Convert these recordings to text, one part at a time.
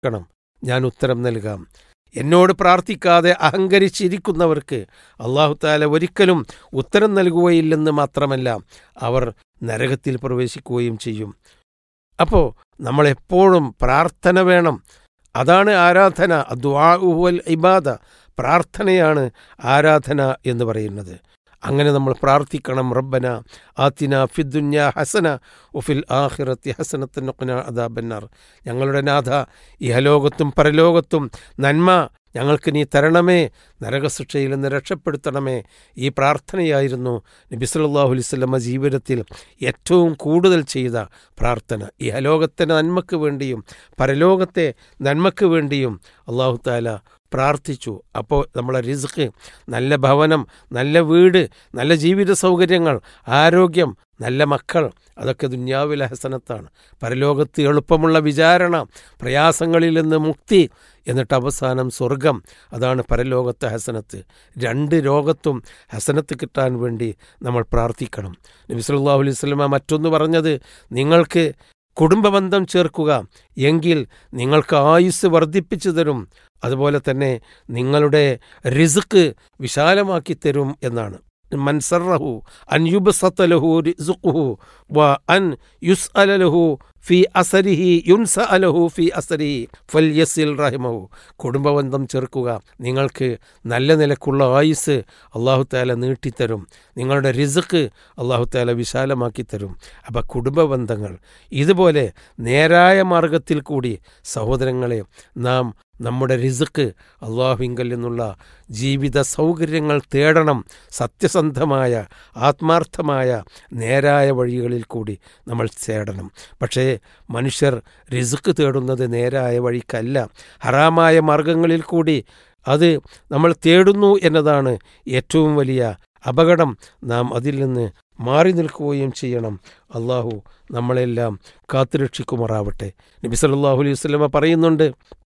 ക്കണം ഞാൻ ഉത്തരം നൽകാം എന്നോട് പ്രാർത്ഥിക്കാതെ അഹങ്കരിച്ചിരിക്കുന്നവർക്ക് അള്ളാഹു താല ഒരിക്കലും ഉത്തരം നൽകുകയില്ലെന്ന് മാത്രമല്ല അവർ നരകത്തിൽ പ്രവേശിക്കുകയും ചെയ്യും അപ്പോൾ നമ്മളെപ്പോഴും പ്രാർത്ഥന വേണം അതാണ് ആരാധന അദ്വാഉൽ ഇബാദ പ്രാർത്ഥനയാണ് ആരാധന എന്ന് പറയുന്നത് അങ്ങനെ നമ്മൾ പ്രാർത്ഥിക്കണം റബ്ബന ആത്തിന ഫിദ്ദുന്യ ഹസന ഉഫിൽ ആഹിറത്തി ഹസനത്തിനൊക്കന അദാബന്നാർ ഞങ്ങളുടെ നാഥ ഇഹലോകത്തും പരലോകത്തും നന്മ ഞങ്ങൾക്ക് നീ തരണമേ നരകശിക്ഷയിൽ നിന്ന് രക്ഷപ്പെടുത്തണമേ ഈ പ്രാർത്ഥനയായിരുന്നു നബി സല്ലല്ലാഹു അലൈഹി വസല്ലമ ജീവിതത്തിൽ ഏറ്റവും കൂടുതൽ ചെയ്ത പ്രാർത്ഥന ഇഹലോകത്തിൻ്റെ നന്മയ്ക്ക് വേണ്ടിയും പരലോകത്തെ നന്മയ്ക്ക് വേണ്ടിയും അള്ളാഹു താല പ്രാർത്ഥിച്ചു അപ്പോൾ നമ്മളെ റിസ്ക് നല്ല ഭവനം നല്ല വീട് നല്ല ജീവിത സൗകര്യങ്ങൾ ആരോഗ്യം നല്ല മക്കൾ അതൊക്കെ ദുന്യാവിലെ ഹസനത്താണ് പരലോകത്ത് എളുപ്പമുള്ള വിചാരണ പ്രയാസങ്ങളിൽ നിന്ന് മുക്തി എന്നിട്ട് അവസാനം സ്വർഗം അതാണ് പരലോകത്തെ ഹസനത്ത് രണ്ട് ലോകത്തും ഹസനത്ത് കിട്ടാൻ വേണ്ടി നമ്മൾ പ്രാർത്ഥിക്കണം നബി സല്ലല്ലാഹു അലൈഹി വസല്ലമ മറ്റൊന്ന് പറഞ്ഞത് നിങ്ങൾക്ക് കുടുംബബന്ധം ചേർക്കുക എങ്കിൽ നിങ്ങൾക്ക് ആയുസ് വർദ്ധിപ്പിച്ചു തരും അതുപോലെ തന്നെ നിങ്ങളുടെ റിസ്ക് വിശാലമാക്കി തരും എന്നാണ് മൻസറഹു അൻ യുബ്സത്തലഹു റിസ്ഖുഹു വ അൻ യുസ്അലലഹു ഫി അസരിഹി യുൻസ അലഹു ഫി അസരിഹി ഫൽയസിൽ റഹിമഹു കുടുംബബന്ധം ചേർക്കുക നിങ്ങൾക്ക് നല്ല നിലക്കുള്ള ആയുസ് അള്ളാഹു താല നീട്ടിത്തരും നിങ്ങളുടെ റിസ്ക് അള്ളാഹു താല വിശാലമാക്കി തരും അപ്പം കുടുംബബന്ധങ്ങൾ ഇതുപോലെ നേരായ മാർഗത്തിൽ കൂടി സഹോദരങ്ങളെ നാം നമ്മുടെ റിസ്ക് അള്ളാഹുവിങ്കൽ നിന്നുള്ള ജീവിത സൗകര്യങ്ങൾ തേടണം സത്യസന്ധമായ ആത്മാർത്ഥമായ നേരായ വഴികളിൽ കൂടി നമ്മൾ തേടണം പക്ഷേ മനുഷ്യർ റിസ്ക് തേടുന്നത് നേരായ വഴിക്കല്ല ഹറാമായ മാർഗങ്ങളിൽ കൂടി അത് നമ്മൾ തേടുന്നു എന്നതാണ് ഏറ്റവും വലിയ അപകടം നാം അതിൽ നിന്ന് മാറി നിൽക്കുകയും ചെയ്യണം അള്ളാഹു നമ്മളെല്ലാം കാത്തുരക്ഷിക്കുമാറാവട്ടെ നബി സല്ലല്ലാഹു അലൈഹി വസല്ലമ പറയുന്നുണ്ട്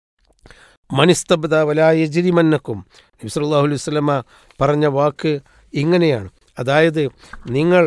മനിസ്തബ്ദ വലായജിരിമന്നക്കും നബി സല്ലല്ലാഹു അലൈഹി വസല്ലമ പറഞ്ഞ വാക്ക് ഇങ്ങനെയാണ് അതായത് നിങ്ങൾ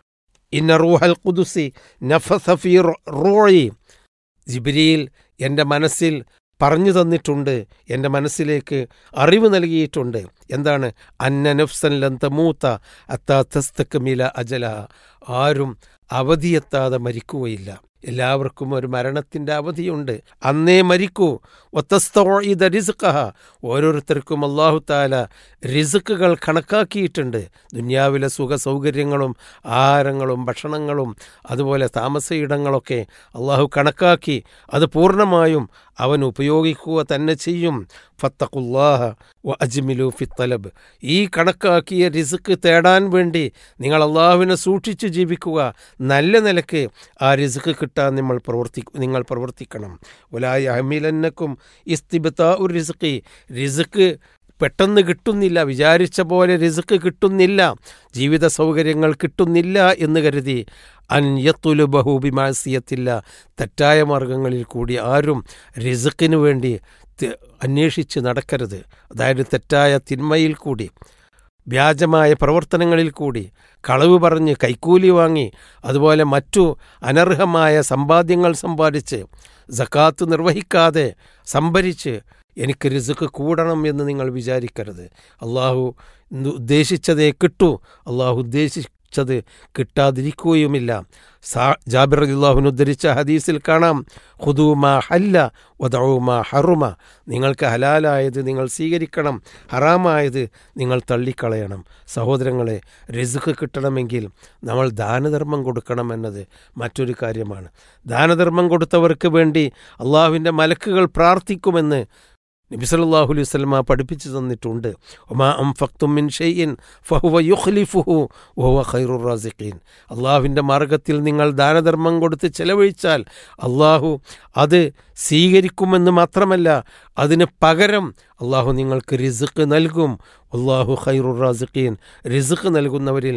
ഇന്ന റൂഹൽ കുദുസി നഫസഫി റൂഴി ജിബിരിയിൽ എൻ്റെ മനസ്സിൽ പറഞ്ഞു തന്നിട്ടുണ്ട് എൻ്റെ മനസ്സിലേക്ക് അറിവ് നൽകിയിട്ടുണ്ട് എന്താണ് അന്ന നഫ്സൻ ലന്തമൂത്ത അത്താ തസ്തക്കമില അജല ആരും അവധിയെത്താതെ മരിക്കുകയില്ല എല്ലാവർക്കും ഒരു മരണത്തിൻ്റെ അവധിയുണ്ട് അന്നേ മരിക്കൂ ഒത്തസ്തോയിത റിസുക്കഹ ഓരോരുത്തർക്കും അള്ളാഹു താല റിസുക്കുകൾ കണക്കാക്കിയിട്ടുണ്ട് ദുന്യാവിലെ സുഖ സൗകര്യങ്ങളും ആഹാരങ്ങളും ഭക്ഷണങ്ങളും അതുപോലെ താമസയിടങ്ങളൊക്കെ അള്ളാഹു കണക്കാക്കി അത് പൂർണ്ണമായും അവൻ ഉപയോഗിക്കുക തന്നെ ചെയ്യും ഫത്തഖുല്ലാഹ വ അജ്മിലു ഫിത്തലബ് ഈ കണക്കാക്കിയ റിസുക്ക് തേടാൻ വേണ്ടി നിങ്ങൾ അള്ളാഹുവിനെ സൂക്ഷിച്ചു ജീവിക്കുക നല്ല നിലക്ക് ആ റിസുക്ക് കിട്ടാൻ നമ്മൾ പ്രവർത്തി നിങ്ങൾ പ്രവർത്തിക്കണം ഒലായ അഹമിലന്നക്കും ഇസ്തിബത്ത ഒരു റിസുക്ക് റിസുക്ക് പെട്ടെന്ന് കിട്ടുന്നില്ല വിചാരിച്ച പോലെ റിസുക്ക് കിട്ടുന്നില്ല ജീവിത സൗകര്യങ്ങൾ കിട്ടുന്നില്ല എന്ന് കരുതി അൻയത്തുലു ബഹൂബിമാസിയത്തില്ല തെറ്റായ മാർഗങ്ങളിൽ കൂടി ആരും റിസുക്കിന് വേണ്ടി അന്വേഷിച്ച് നടക്കരുത് അതായത് തെറ്റായ തിന്മയിൽ കൂടി വ്യാജമായ പ്രവർത്തനങ്ങളിൽ കൂടി കളവ് പറഞ്ഞ് കൈക്കൂലി വാങ്ങി അതുപോലെ മറ്റു അനർഹമായ സമ്പാദ്യങ്ങൾ സമ്പാദിച്ച് ജക്കാത്ത് നിർവഹിക്കാതെ സംഭരിച്ച് എനിക്ക് റിസുക്ക് കൂടണം എന്ന് നിങ്ങൾ വിചാരിക്കരുത് അള്ളാഹു ഉദ്ദേശിച്ചതേ കിട്ടൂ അള്ളാഹു ഉദ്ദേശിച്ചത് കിട്ടാതിരിക്കുകയുമില്ല സാ ജാബിർ അള്ളാഹുൻ ഉദ്ധരിച്ച ഹദീസിൽ കാണാം ഹുദൂമാ ഹല്ല വദൗമാ ഹറുമ നിങ്ങൾക്ക് ഹലാലായത് നിങ്ങൾ സ്വീകരിക്കണം ഹറാമായത് നിങ്ങൾ തള്ളിക്കളയണം സഹോദരങ്ങളെ റിസുക്ക് കിട്ടണമെങ്കിൽ നമ്മൾ ദാനധർമ്മം കൊടുക്കണമെന്നത് മറ്റൊരു കാര്യമാണ് ദാനധർമ്മം കൊടുത്തവർക്ക് വേണ്ടി അള്ളാഹുവിൻ്റെ മലക്കുകൾ പ്രാർത്ഥിക്കുമെന്ന് നബി സല്ലല്ലാഹു അലൈഹി വസല്ലമ പഠിപ്പിച്ചു തന്നിട്ടുണ്ട് ഒമാ അം ഫക്തും മിൻ ഷെയ്യിൻ ഫഹുവ യുഖ്ലിഫുഹു വഹുവ ഖൈറുർ റാസിഖീൻ അള്ളാഹുവിൻ്റെ മാർഗത്തിൽ നിങ്ങൾ ദാനധർമ്മം കൊടുത്ത് ചെലവഴിച്ചാൽ അള്ളാഹു അത് സ്വീകരിക്കുമെന്ന് മാത്രമല്ല അതിന് പകരം അള്ളാഹു നിങ്ങൾക്ക് റിസുക്ക് നൽകും അള്ളാഹു ഖൈറുർ റാസിഖീൻ റിസുക്ക് നൽകുന്നവരിൽ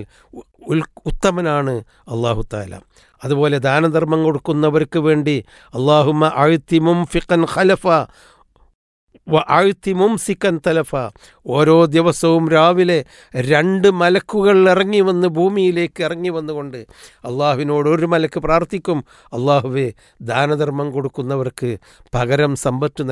ഉത്തമനാണ് അള്ളാഹു താല അതുപോലെ ദാനധർമ്മം കൊടുക്കുന്നവർക്ക് വേണ്ടി അള്ളാഹുമ അഴുത്തിമും ഫിഖൻ ഖലഫ വ ആഴ്ത്തി മുംസിക്കൻ തലഫ ഓരോ ദിവസവും രാവിലെ രണ്ട് മലക്കുകൾ ഇറങ്ങി വന്ന് ഭൂമിയിലേക്ക് ഇറങ്ങി വന്നുകൊണ്ട് അള്ളാഹുവിനോട് ഒരു മലക്ക് പ്രാർത്ഥിക്കും അള്ളാഹുവെ ദാനധർമ്മം കൊടുക്കുന്നവർക്ക് പകരം സമ്പത്ത്